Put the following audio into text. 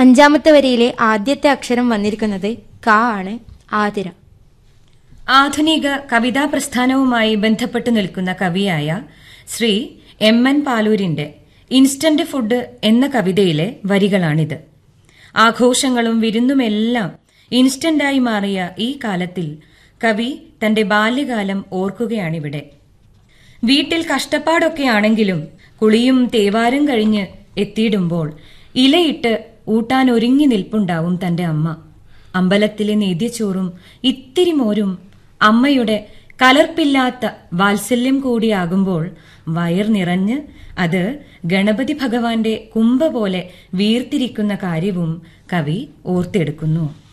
അഞ്ചാമത്തെ വരിയിലെ ആദ്യത്തെ അക്ഷരം വന്നിരിക്കുന്നത് ക ആണ് ആതിര ആധുനിക കവിതാ പ്രസ്ഥാനവുമായി ബന്ധപ്പെട്ട് നിൽക്കുന്ന കവിയായ ശ്രീ എം എൻ പാലൂരിന്റെ ഇൻസ്റ്റന്റ് ഫുഡ് എന്ന കവിതയിലെ വരികളാണിത് ആഘോഷങ്ങളും വിരുന്നുമെല്ലാം ഇൻസ്റ്റന്റായി മാറിയ ഈ കാലത്തിൽ കവി തന്റെ ബാല്യകാലം ഓർക്കുകയാണിവിടെ വീട്ടിൽ കഷ്ടപ്പാടൊക്കെ ആണെങ്കിലും കുളിയും തേവാരും കഴിഞ്ഞ് എത്തിയിടുമ്പോൾ ഇലയിട്ട് ഊട്ടാൻ ഒരുങ്ങി നിൽപ്പുണ്ടാവും തന്റെ അമ്മ അമ്പലത്തിലെ നേദ്യച്ചോറും ഇത്തിരി മോരും അമ്മയുടെ കലർപ്പില്ലാത്ത വാത്സല്യം കൂടിയാകുമ്പോൾ വയർ നിറഞ്ഞ് അത് ഗണപതി ഭഗവാന്റെ കുംഭ പോലെ വീർത്തിരിക്കുന്ന കാര്യവും കവി ഓർത്തെടുക്കുന്നു